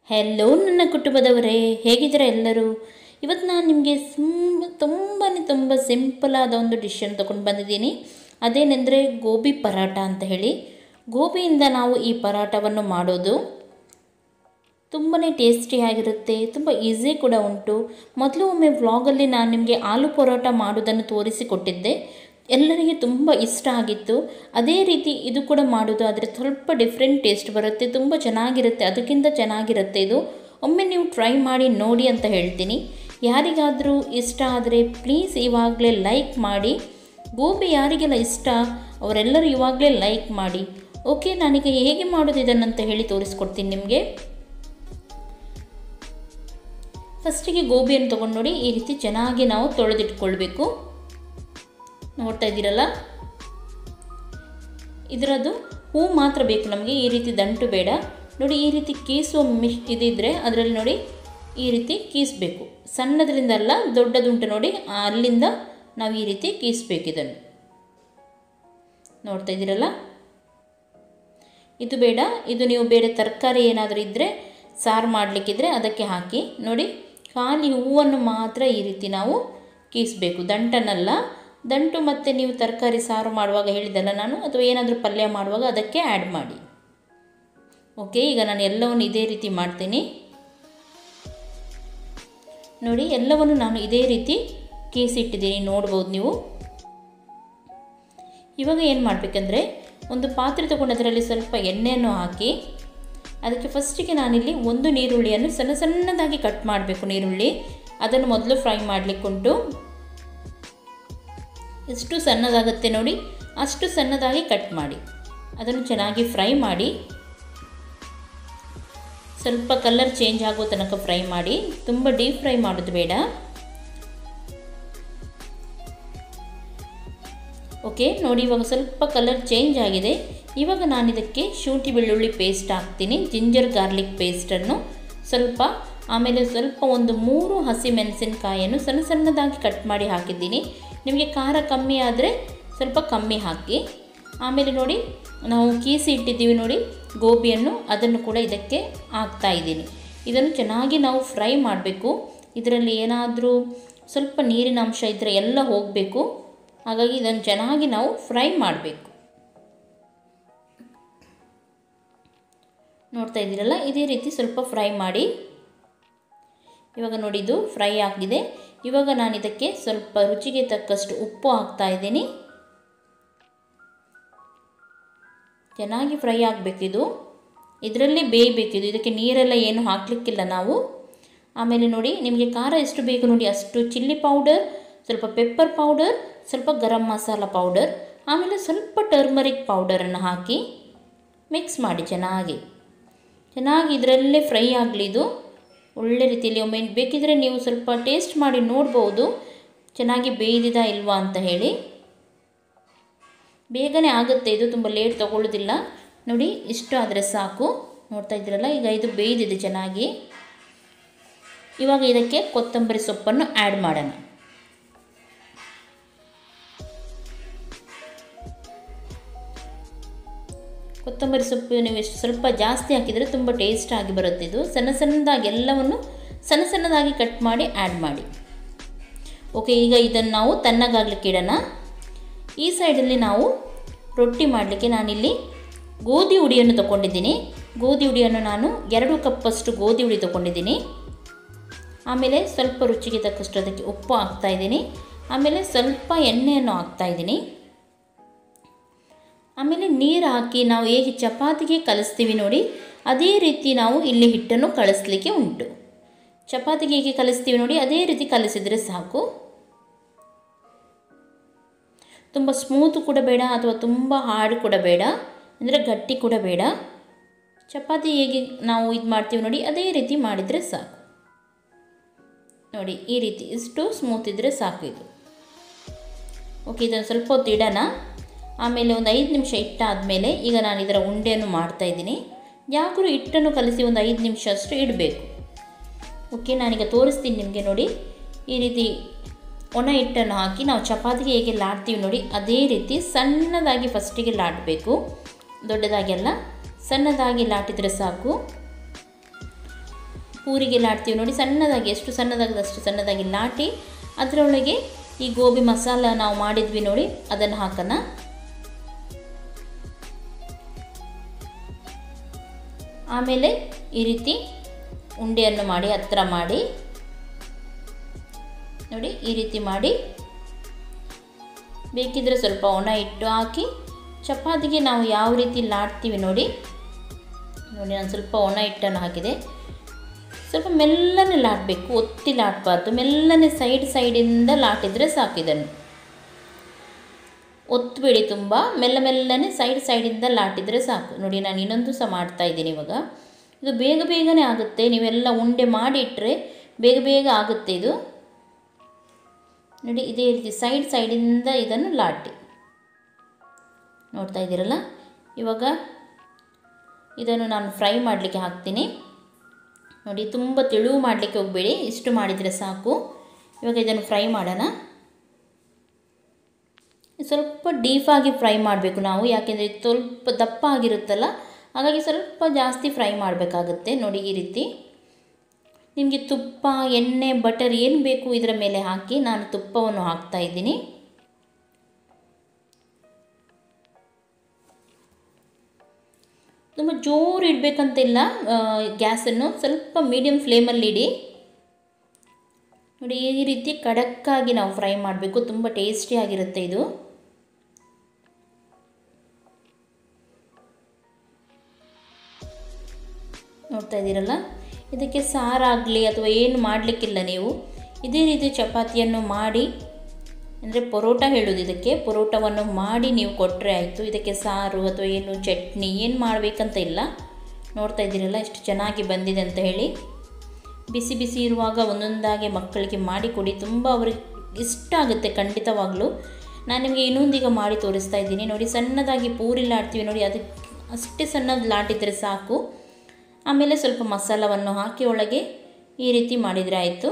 hello ನನ್ನ ಕುಟುಂಬದವರೇ ಹೇಗಿದ್ದೀರಾ ಎಲ್ಲರೂ ಇವತ್ತು ನಾನು ನಿಮಗೆ ತುಂಬ ತುಂಬಾ ತುಂಬ ಸಿಂಪಲಾದ ಒಂದು ಡಿಶನ್ನು ತೊಗೊಂಡು ಬಂದಿದ್ದೀನಿ ಅದೇನೆಂದರೆ ಗೋಬಿ ಪರಾಟ ಅಂತ ಹೇಳಿ ಗೋಬಿಯಿಂದ ನಾವು ಈ ಪರಾಟವನ್ನು ಮಾಡೋದು ತುಂಬಾ ಟೇಸ್ಟಿಯಾಗಿರುತ್ತೆ ತುಂಬ ಈಸಿ ಕೂಡ ಉಂಟು ಮೊದಲು ಒಮ್ಮೆ ವ್ಲಾಗಲ್ಲಿ ನಾನು ನಿಮಗೆ ಆಲೂ ಪರೋಟ ಮಾಡೋದನ್ನು ತೋರಿಸಿಕೊಟ್ಟಿದ್ದೆ ಎಲ್ಲರಿಗೆ ತುಂಬ ಇಷ್ಟ ಆಗಿತ್ತು ಅದೇ ರೀತಿ ಇದು ಕೂಡ ಮಾಡೋದು ಆದರೆ ಸ್ವಲ್ಪ ಡಿಫ್ರೆಂಟ್ ಟೇಸ್ಟ್ ಬರುತ್ತೆ ತುಂಬ ಚೆನ್ನಾಗಿರುತ್ತೆ ಅದಕ್ಕಿಂತ ಚೆನ್ನಾಗಿರುತ್ತೆ ಇದು ಒಮ್ಮೆ ನೀವು ಟ್ರೈ ಮಾಡಿ ನೋಡಿ ಅಂತ ಹೇಳ್ತೀನಿ ಯಾರಿಗಾದರೂ ಇಷ್ಟ ಆದರೆ ಪ್ಲೀಸ್ ಇವಾಗಲೇ ಲೈಕ್ ಮಾಡಿ ಗೋಬಿ ಯಾರಿಗೆಲ್ಲ ಇಷ್ಟ ಅವರೆಲ್ಲರೂ ಇವಾಗಲೇ ಲೈಕ್ ಮಾಡಿ ಓಕೆ ನಾನೀಗ ಹೇಗೆ ಮಾಡೋದು ಇದನ್ನಂತ ಹೇಳಿ ತೋರಿಸ್ಕೊಡ್ತೀನಿ ನಿಮಗೆ ಫಸ್ಟಿಗೆ ಗೋಬಿಯನ್ನು ತೊಗೊಂಡು ನೋಡಿ ಈ ರೀತಿ ಚೆನ್ನಾಗಿ ನಾವು ತೊಳೆದಿಟ್ಕೊಳ್ಬೇಕು ನೋಡ್ತಾ ಇದ್ದೀರಲ್ಲ ಇದರದ್ದು ಹೂ ಮಾತ್ರ ಬೇಕು ನಮಗೆ ಈ ರೀತಿ ದಂಟು ಬೇಡ ನೋಡಿ ಈ ರೀತಿ ಕೀಸುವ ಮಿಶ್ ಇದಿದ್ರೆ ಅದರಲ್ಲಿ ನೋಡಿ ಈ ರೀತಿ ಕೀಸಬೇಕು ಸಣ್ಣದ್ರಿಂದ ಅಲ್ಲ ದೊಡ್ಡದುಂಟು ನೋಡಿ ಅಲ್ಲಿಂದ ನಾವು ಈ ರೀತಿ ಕೀಸಬೇಕು ಇದನ್ನು ನೋಡ್ತಾ ಇದ್ದೀರಲ್ಲ ಇದು ಬೇಡ ಇದು ನೀವು ಬೇರೆ ತರಕಾರಿ ಏನಾದರೂ ಇದ್ದರೆ ಸಾರು ಮಾಡಲಿಕ್ಕಿದ್ರೆ ಅದಕ್ಕೆ ಹಾಕಿ ನೋಡಿ ಖಾಲಿ ಹೂವನ್ನು ಮಾತ್ರ ಈ ರೀತಿ ನಾವು ಕೀಸಬೇಕು ದಂಟನ್ನಲ್ಲ ದಂಟು ಮತ್ತು ನೀವು ತರಕಾರಿ ಸಾರು ಮಾಡುವಾಗ ಹೇಳಿದ್ದಲ್ಲ ನಾನು ಅಥವಾ ಏನಾದರೂ ಪಲ್ಯ ಮಾಡುವಾಗ ಅದಕ್ಕೆ ಆ್ಯಡ್ ಮಾಡಿ ಓಕೆ ಈಗ ನಾನು ಎಲ್ಲವನ್ನು ಇದೇ ರೀತಿ ಮಾಡ್ತೀನಿ ನೋಡಿ ಎಲ್ಲವನ್ನು ನಾನು ಇದೇ ರೀತಿ ಕೀಸಿಟ್ಟಿದ್ದೀನಿ ನೋಡ್ಬೋದು ನೀವು ಇವಾಗ ಏನು ಮಾಡಬೇಕಂದ್ರೆ ಒಂದು ಪಾತ್ರೆ ತೊಗೊಂಡು ಅದರಲ್ಲಿ ಸ್ವಲ್ಪ ಎಣ್ಣೆಯನ್ನು ಹಾಕಿ ಅದಕ್ಕೆ ಫಸ್ಟಿಗೆ ನಾನಿಲ್ಲಿ ಒಂದು ನೀರುಳ್ಳಿಯನ್ನು ಸಣ್ಣ ಸಣ್ಣದಾಗಿ ಕಟ್ ಮಾಡಬೇಕು ನೀರುಳ್ಳಿ ಅದನ್ನು ಮೊದಲು ಫ್ರೈ ಮಾಡಲಿಕ್ಕುಂಟು ಎಷ್ಟು ಸಣ್ಣದಾಗುತ್ತೆ ನೋಡಿ ಅಷ್ಟು ಸಣ್ಣದಾಗಿ ಕಟ್ ಮಾಡಿ ಅದನ್ನು ಚೆನ್ನಾಗಿ ಫ್ರೈ ಮಾಡಿ ಸ್ವಲ್ಪ ಕಲರ್ ಚೇಂಜ್ ಆಗೋ ತನಕ ಫ್ರೈ ಮಾಡಿ ತುಂಬ ಡೀಪ್ ಫ್ರೈ ಮಾಡೋದು ಬೇಡ ಓಕೆ ನೋಡಿ ಇವಾಗ ಸ್ವಲ್ಪ ಕಲರ್ ಚೇಂಜ್ ಆಗಿದೆ ಇವಾಗ ನಾನು ಇದಕ್ಕೆ ಶುಂಠಿ ಬೆಳ್ಳುಳ್ಳಿ ಪೇಸ್ಟ್ ಹಾಕ್ತೀನಿ ಜಿಂಜರ್ ಗಾರ್ಲಿಕ್ ಪೇಸ್ಟನ್ನು ಸ್ವಲ್ಪ ಆಮೇಲೆ ಸ್ವಲ್ಪ ಒಂದು ಮೂರು ಹಸಿ ಮೆಣಸಿನಕಾಯಿಯನ್ನು ಸಣ್ಣ ಸಣ್ಣದಾಗಿ ಕಟ್ ಮಾಡಿ ಹಾಕಿದ್ದೀನಿ ನಿಮಗೆ ಖಾರ ಕಮ್ಮಿ ಆದರೆ ಸ್ವಲ್ಪ ಕಮ್ಮಿ ಹಾಕಿ ಆಮೇಲೆ ನೋಡಿ ನಾವು ಕೀಸಿ ಇಟ್ಟಿದ್ದೀವಿ ನೋಡಿ ಗೋಬಿಯನ್ನು ಅದನ್ನು ಕೂಡ ಇದಕ್ಕೆ ಹಾಕ್ತಾ ಇದ್ದೀನಿ ಇದನ್ನು ಚೆನ್ನಾಗಿ ನಾವು ಫ್ರೈ ಮಾಡಬೇಕು ಇದರಲ್ಲಿ ಏನಾದರೂ ಸ್ವಲ್ಪ ನೀರಿನ ಅಂಶ ಇದ್ದರೆ ಎಲ್ಲ ಹೋಗಬೇಕು ಹಾಗಾಗಿ ಇದನ್ನು ಚೆನ್ನಾಗಿ ನಾವು ಫ್ರೈ ಮಾಡಬೇಕು ನೋಡ್ತಾ ಇದ್ದೀರಲ್ಲ ಇದೇ ರೀತಿ ಸ್ವಲ್ಪ ಫ್ರೈ ಮಾಡಿ ಇವಾಗ ನೋಡಿ ಇದು ಫ್ರೈ ಆಗಿದೆ ಇವಾಗ ನಾನು ಇದಕ್ಕೆ ಸ್ವಲ್ಪ ರುಚಿಗೆ ತಕ್ಕಷ್ಟು ಉಪ್ಪು ಹಾಕ್ತಾ ಇದ್ದೀನಿ ಚೆನ್ನಾಗಿ ಫ್ರೈ ಆಗಬೇಕಿದು ಇದರಲ್ಲಿ ಬೇಯಬೇಕಿದು ಇದಕ್ಕೆ ನೀರೆಲ್ಲ ಏನು ಹಾಕಲಿಕ್ಕಿಲ್ಲ ನಾವು ಆಮೇಲೆ ನೋಡಿ ನಿಮಗೆ ಖಾರ ಎಷ್ಟು ಬೇಕು ನೋಡಿ ಅಷ್ಟು ಚಿಲ್ಲಿ ಪೌಡರ್ ಸ್ವಲ್ಪ ಪೆಪ್ಪರ್ ಪೌಡರ್ ಸ್ವಲ್ಪ ಗರಂ ಮಸಾಲ ಪೌಡರ್ ಆಮೇಲೆ ಸ್ವಲ್ಪ ಟರ್ಮರಿಕ್ ಪೌಡರನ್ನು ಹಾಕಿ ಮಿಕ್ಸ್ ಮಾಡಿ ಚೆನ್ನಾಗಿ ಚೆನ್ನಾಗಿ ಇದರಲ್ಲೇ ಫ್ರೈ ಆಗಲಿ ಇದು ಒಳ್ಳೆ ರೀತಿಯಲ್ಲಿ ಒಮ್ಮೆ ಬೇಕಿದ್ರೆ ನೀವು ಸ್ವಲ್ಪ ಟೇಸ್ಟ್ ಮಾಡಿ ನೋಡ್ಬೋದು ಚೆನ್ನಾಗಿ ಬೇಯ್ದಿದ ಇಲ್ವಾ ಅಂತ ಹೇಳಿ ಬೇಗನೆ ಆಗುತ್ತೆ ಇದು ತುಂಬ ಲೇಟ್ ತೊಗೊಳ್ಳೋದಿಲ್ಲ ನೋಡಿ ಇಷ್ಟು ಆದರೆ ಸಾಕು ನೋಡ್ತಾ ಇದ್ದೀರಲ್ಲ ಈಗ ಇದು ಬೇಯ್ದಿದೆ ಚೆನ್ನಾಗಿ ಇವಾಗ ಇದಕ್ಕೆ ಕೊತ್ತಂಬರಿ ಸೊಪ್ಪನ್ನು ಆ್ಯಡ್ ಮಾಡೋಣ ಕೊತ್ತಂಬರಿ ಸೊಪ್ಪು ನೀವು ಎಷ್ಟು ಸ್ವಲ್ಪ ಜಾಸ್ತಿ ಹಾಕಿದರೆ ತುಂಬ ಟೇಸ್ಟ್ ಆಗಿ ಬರುತ್ತೆ ಇದು ಸಣ್ಣ ಸಣ್ಣದಾಗಿ ಎಲ್ಲವನ್ನು ಸಣ್ಣ ಸಣ್ಣದಾಗಿ ಕಟ್ ಮಾಡಿ ಆ್ಯಡ್ ಮಾಡಿ ಓಕೆ ಈಗ ಇದನ್ನು ನಾವು ತಣ್ಣಗಾಗ್ಲಿಕ್ಕೆ ಇಡೋಣ ಈ ಸೈಡಲ್ಲಿ ನಾವು ರೊಟ್ಟಿ ಮಾಡಲಿಕ್ಕೆ ನಾನಿಲ್ಲಿ ಗೋಧಿ ಹುಡಿಯನ್ನು ತೊಗೊಂಡಿದ್ದೀನಿ ಗೋಧಿ ಹುಡಿಯನ್ನು ನಾನು ಎರಡು ಕಪ್ಪಷ್ಟು ಗೋಧಿ ಹುಡಿ ತೊಗೊಂಡಿದ್ದೀನಿ ಆಮೇಲೆ ಸ್ವಲ್ಪ ರುಚಿಗೆ ತಕ್ಕಷ್ಟು ಅದಕ್ಕೆ ಉಪ್ಪು ಹಾಕ್ತಾಯಿದ್ದೀನಿ ಆಮೇಲೆ ಸ್ವಲ್ಪ ಎಣ್ಣೆಯನ್ನು ಹಾಕ್ತಾಯಿದ್ದೀನಿ ಆಮೇಲೆ ನೀರು ಹಾಕಿ ನಾವು ಹೇಗೆ ಚಪಾತಿಗೆ ಕಲಿಸ್ತೀವಿ ನೋಡಿ ಅದೇ ರೀತಿ ನಾವು ಇಲ್ಲಿ ಹಿಟ್ಟನ್ನು ಕಳಿಸ್ಲಿಕ್ಕೆ ಉಂಟು ಚಪಾತಿಗೆ ಹೇಗೆ ಕಲಿಸ್ತೀವಿ ನೋಡಿ ಅದೇ ರೀತಿ ಕಲಿಸಿದರೆ ಸಾಕು ತುಂಬ ಸ್ಮೂತು ಕೂಡ ಬೇಡ ಅಥವಾ ತುಂಬ ಹಾರ್ಡ್ ಕೂಡ ಬೇಡ ಅಂದರೆ ಗಟ್ಟಿ ಕೂಡ ಬೇಡ ಚಪಾತಿ ಹೇಗೆ ನಾವು ಇದು ಮಾಡ್ತೀವಿ ನೋಡಿ ಅದೇ ರೀತಿ ಮಾಡಿದರೆ ಸಾಕು ನೋಡಿ ಈ ರೀತಿ ಇಷ್ಟು ಸ್ಮೂತ್ ಇದ್ದರೆ ಸಾಕು ಇದು ಓಕೆ ಇದನ್ನು ಸ್ವಲ್ಪ ಹೊತ್ತು ಇಡೋಣ ಆಮೇಲೆ ಒಂದು ಐದು ನಿಮಿಷ ಇಟ್ಟಾದಮೇಲೆ ಈಗ ನಾನು ಇದರ ಉಂಡೆಯನ್ನು ಮಾಡ್ತಾಯಿದ್ದೀನಿ ಯಾಕೂ ಹಿಟ್ಟನ್ನು ಕಲಿಸಿ ಒಂದು ಐದು ನಿಮಿಷ ಅಷ್ಟು ಇಡಬೇಕು ಓಕೆ ನಾನೀಗ ತೋರಿಸ್ತೀನಿ ನಿಮಗೆ ನೋಡಿ ಈ ರೀತಿ ಒಣ ಹಿಟ್ಟನ್ನು ಹಾಕಿ ನಾವು ಚಪಾತಿಗೆ ಹೇಗೆ ಲಾಡ್ತೀವಿ ನೋಡಿ ಅದೇ ರೀತಿ ಸಣ್ಣದಾಗಿ ಫಸ್ಟಿಗೆ ಲಾಡಬೇಕು ದೊಡ್ಡದಾಗೆಲ್ಲ ಸಣ್ಣದಾಗಿ ಲಾಟಿದರೆ ಸಾಕು ಪೂರಿಗೆ ಲಾಡ್ತೀವಿ ನೋಡಿ ಸಣ್ಣದಾಗಿ ಎಷ್ಟು ಸಣ್ಣದಾಗಿದೆ ಅಷ್ಟು ಸಣ್ಣದಾಗಿ ಲಾಟಿ ಅದರೊಳಗೆ ಈ ಗೋಬಿ ಮಸಾಲ ನಾವು ಮಾಡಿದ್ವಿ ನೋಡಿ ಅದನ್ನು ಹಾಕೋಣ ಆಮೇಲೆ ಈ ರೀತಿ ಉಂಡೆಯನ್ನು ಮಾಡಿ ಹತ್ರ ಮಾಡಿ ನೋಡಿ ಈ ರೀತಿ ಮಾಡಿ ಬೇಕಿದ್ರೆ ಸ್ವಲ್ಪ ಒಣ ಹಿಟ್ಟು ಹಾಕಿ ಚಪಾತಿಗೆ ನಾವು ಯಾವ ರೀತಿ ಲಾಡ್ತೀವಿ ನೋಡಿ ನೋಡಿ ನಾನು ಸ್ವಲ್ಪ ಒಣ ಹಿಟ್ಟನ್ನು ಹಾಕಿದೆ ಸ್ವಲ್ಪ ಮೆಲ್ಲನೆ ಲಾಡಬೇಕು ಒತ್ತಿ ಲಾಡಬಾರ್ದು ಮೆಲ್ಲನೆ ಸೈಡ್ ಸೈಡಿಂದ ಲಾಟಿದರೆ ಸಾಕು ಇದನ್ನು ಒತ್ತಬೇಡಿ ತುಂಬ ಮೆಲ್ಲ ಮೆಲ್ಲನೆ ಸೈಡ್ ಸೈಡಿಂದ ಲಾಟಿದರೆ ಸಾಕು ನೋಡಿ ನಾನು ಇನ್ನೊಂದು ಸಹ ಮಾಡ್ತಾ ಇದ್ದೀನಿ ಇವಾಗ ಇದು ಬೇಗ ಬೇಗನೆ ಆಗುತ್ತೆ ನೀವೆಲ್ಲ ಉಂಡೆ ಮಾಡಿ ಇಟ್ಟರೆ ಬೇಗ ಬೇಗ ಆಗುತ್ತೆ ಇದು ನೋಡಿ ಇದೇ ರೀತಿ ಸೈಡ್ ಸೈಡಿಂದ ಇದನ್ನು ಲಾಟಿ ನೋಡ್ತಾ ಇದ್ದೀರಲ್ಲ ಇವಾಗ ಇದನ್ನು ನಾನು ಫ್ರೈ ಮಾಡಲಿಕ್ಕೆ ಹಾಕ್ತೀನಿ ನೋಡಿ ತುಂಬ ತೆಳುವು ಮಾಡಲಿಕ್ಕೆ ಹೋಗಬೇಡಿ ಇಷ್ಟು ಮಾಡಿದರೆ ಸಾಕು ಇವಾಗ ಇದನ್ನು ಫ್ರೈ ಮಾಡೋಣ ಸ್ವಲ್ಪ ಡೀಫಾಗಿ ಫ್ರೈ ಮಾಡಬೇಕು ನಾವು ಯಾಕೆಂದರೆ ಸ್ವಲ್ಪ ದಪ್ಪ ಆಗಿರುತ್ತಲ್ಲ ಹಾಗಾಗಿ ಸ್ವಲ್ಪ ಜಾಸ್ತಿ ಫ್ರೈ ಮಾಡಬೇಕಾಗುತ್ತೆ ನೋಡಿ ಈ ರೀತಿ ನಿಮಗೆ ತುಪ್ಪ ಎಣ್ಣೆ ಬಟರ್ ಏನು ಬೇಕು ಇದರ ಮೇಲೆ ಹಾಕಿ ನಾನು ತುಪ್ಪವನ್ನು ಹಾಕ್ತಾ ಇದ್ದೀನಿ ತುಂಬ ಜೋರು ಇಡಬೇಕಂತಿಲ್ಲ ಗ್ಯಾಸನ್ನು ಸ್ವಲ್ಪ ಮೀಡಿಯಮ್ ಫ್ಲೇಮಲ್ಲಿ ಇಡಿ ನೋಡಿ ಈ ರೀತಿ ಖಡಕ್ಕಾಗಿ ನಾವು ಫ್ರೈ ಮಾಡಬೇಕು ತುಂಬ ಟೇಸ್ಟಿಯಾಗಿರುತ್ತೆ ಇದು ನೋಡ್ತಾ ಇದ್ದೀರಲ್ಲ ಇದಕ್ಕೆ ಸಾರಾಗಲಿ ಅಥವಾ ಏನು ಮಾಡಲಿಕ್ಕಿಲ್ಲ ನೀವು ಇದೇ ರೀತಿ ಚಪಾತಿಯನ್ನು ಮಾಡಿ ಅಂದರೆ ಪರೋಟ ಹೇಳೋದು ಇದಕ್ಕೆ ಪರೋಟವನ್ನು ಮಾಡಿ ನೀವು ಕೊಟ್ಟರೆ ಆಯಿತು ಇದಕ್ಕೆ ಸಾರು ಅಥವಾ ಏನು ಚಟ್ನಿ ಏನು ಮಾಡಬೇಕಂತ ಇಲ್ಲ ನೋಡ್ತಾ ಇದ್ದೀರಲ್ಲ ಎಷ್ಟು ಚೆನ್ನಾಗಿ ಬಂದಿದೆ ಅಂತ ಹೇಳಿ ಬಿಸಿ ಬಿಸಿ ಇರುವಾಗ ಒಂದೊಂದಾಗಿ ಮಕ್ಕಳಿಗೆ ಮಾಡಿಕೊಡಿ ತುಂಬ ಅವ್ರಿಗೆ ಇಷ್ಟ ಆಗುತ್ತೆ ಖಂಡಿತವಾಗಲೂ ನಾನು ನಿಮಗೆ ಇನ್ನೊಂದೀಗ ಮಾಡಿ ತೋರಿಸ್ತಾ ಇದ್ದೀನಿ ನೋಡಿ ಸಣ್ಣದಾಗಿ ಪೂರಿ ಲಾಡ್ತೀವಿ ನೋಡಿ ಅದಕ್ಕೆ ಅಷ್ಟೇ ಸಣ್ಣದು ಲಾಟಿದ್ರೆ ಸಾಕು ಆಮೇಲೆ ಸ್ವಲ್ಪ ಮಸಾಲವನ್ನು ಹಾಕಿ ಒಳಗೆ ಈ ರೀತಿ ಮಾಡಿದರೆ ಆಯಿತು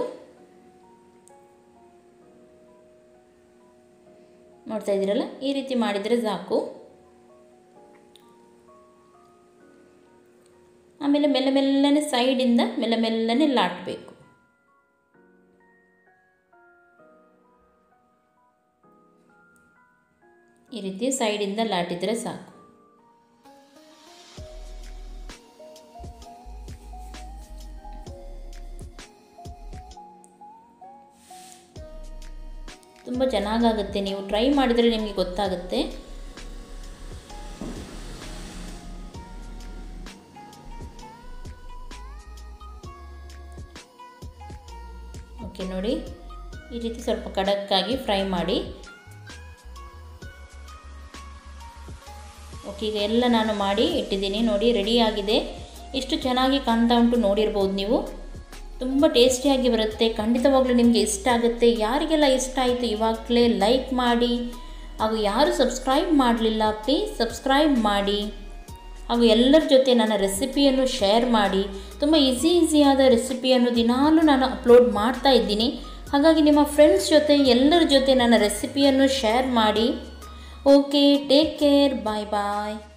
ನೋಡ್ತಾ ಇದ್ದೀರಲ್ಲ ಈ ರೀತಿ ಮಾಡಿದರೆ ಸಾಕು ಆಮೇಲೆ ಮೆಲ್ಲ ಮೆಲ್ಲನೆ ಸೈಡಿಂದ ಮೆಲ್ಲ ಮೆಲ್ಲನೆ ಲಾಟಬೇಕು ಈ ರೀತಿ ಸೈಡಿಂದ ಲಾಟಿದರೆ ಸಾಕು ತುಂಬ ಚೆನ್ನಾಗಾಗುತ್ತೆ ನೀವು ಟ್ರೈ ಮಾಡಿದರೆ ನಿಮಗೆ ಗೊತ್ತಾಗುತ್ತೆ ಓಕೆ ನೋಡಿ ಈ ರೀತಿ ಸ್ವಲ್ಪ ಖಡಕ್ಕಾಗಿ ಫ್ರೈ ಮಾಡಿ ಓಕೆ ಈಗ ಎಲ್ಲ ನಾನು ಮಾಡಿ ಇಟ್ಟಿದ್ದೀನಿ ನೋಡಿ ರೆಡಿಯಾಗಿದೆ ಎಷ್ಟು ಚೆನ್ನಾಗಿ ಕಾಣ್ತಾ ಉಂಟು ನೋಡಿರ್ಬೋದು ನೀವು ತುಂಬ ಟೇಸ್ಟಿಯಾಗಿ ಬರುತ್ತೆ ಖಂಡಿತವಾಗ್ಲೂ ನಿಮಗೆ ಇಷ್ಟ ಆಗುತ್ತೆ ಯಾರಿಗೆಲ್ಲ ಇಷ್ಟ ಆಯಿತು ಇವಾಗಲೇ ಲೈಕ್ ಮಾಡಿ ಹಾಗೂ ಯಾರು ಸಬ್ಸ್ಕ್ರೈಬ್ ಮಾಡಲಿಲ್ಲ ಪ್ಲೀಸ್ ಸಬ್ಸ್ಕ್ರೈಬ್ ಮಾಡಿ ಹಾಗೂ ಎಲ್ಲರ ಜೊತೆ ನನ್ನ ರೆಸಿಪಿಯನ್ನು ಶೇರ್ ಮಾಡಿ ತುಂಬ ಈಸಿ ಈಸಿಯಾದ ರೆಸಿಪಿಯನ್ನು ದಿನಾಲೂ ನಾನು ಅಪ್ಲೋಡ್ ಮಾಡ್ತಾ ಇದ್ದೀನಿ ಹಾಗಾಗಿ ನಿಮ್ಮ ಫ್ರೆಂಡ್ಸ್ ಜೊತೆ ಎಲ್ಲರ ಜೊತೆ ನನ್ನ ರೆಸಿಪಿಯನ್ನು ಶೇರ್ ಮಾಡಿ ಓಕೆ ಟೇಕ್ ಕೇರ್ ಬಾಯ್ ಬಾಯ್